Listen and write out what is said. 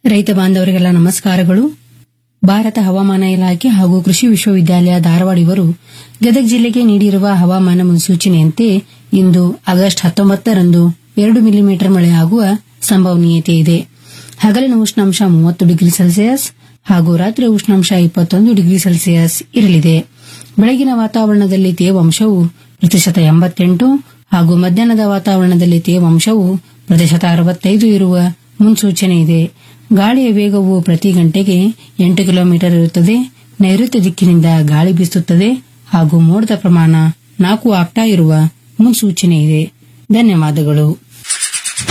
ರೈತ ಬಾಂಧವರಿಗೆಲ್ಲ ನಮಸ್ಕಾರಗಳು ಭಾರತ ಹವಾಮಾನ ಇಲಾಖೆ ಹಾಗೂ ಕೃಷಿ ವಿಶ್ವವಿದ್ಯಾಲಯ ಧಾರವಾಡ ಇವರು ಗದಗ ಜಿಲ್ಲೆಗೆ ನೀಡಿರುವ ಹವಾಮಾನ ಮುನ್ಸೂಚನೆಯಂತೆ ಇಂದು ಆಗಸ್ಟ್ ಹತ್ತೊಂಬತ್ತರಂದು ಎರಡು ಮಿಲಿಮೀಟರ್ ಮಳೆಯಾಗುವ ಸಂಭವನೀಯತೆ ಇದೆ ಹಗಲಿನ ಉಷ್ಣಾಂಶ ಮೂವತ್ತು ಡಿಗ್ರಿ ಸೆಲ್ಸಿಯಸ್ ಹಾಗೂ ರಾತ್ರಿ ಉಷ್ಣಾಂಶ ಇಪ್ಪತ್ತೊಂದು ಡಿಗ್ರಿ ಸೆಲ್ಸಿಯಸ್ ಇರಲಿದೆ ಬೆಳಗಿನ ವಾತಾವರಣದಲ್ಲಿ ತೇವಾಂಶವು ಪ್ರತಿಶತ ಎಂಬತ್ತೆಂಟು ಹಾಗೂ ಮಧ್ಯಾಹ್ನದ ವಾತಾವರಣದಲ್ಲಿ ತೇವಾಂಶವು ಪ್ರತಿಶತ ಅರವತ್ತೈದು ಇರುವ ಮುನ್ಸೂಚನೆ ಇದೆ ಗಾಳಿಯ ವೇಗವು ಪ್ರತಿ ಗಂಟೆಗೆ ಎಂಟು ಕಿಲೋಮೀಟರ್ ಇರುತ್ತದೆ ನೈಋತ್ಯ ದಿಕ್ಕಿನಿಂದ ಗಾಳಿ ಬೀಸುತ್ತದೆ ಹಾಗೂ ಮೋಡದ ಪ್ರಮಾಣ ನಾಲ್ಕು ಆಕ್ಟಾ ಇರುವ ಮುನ್ಸೂಚನೆ ಇದೆ ಧನ್ಯವಾದಗಳು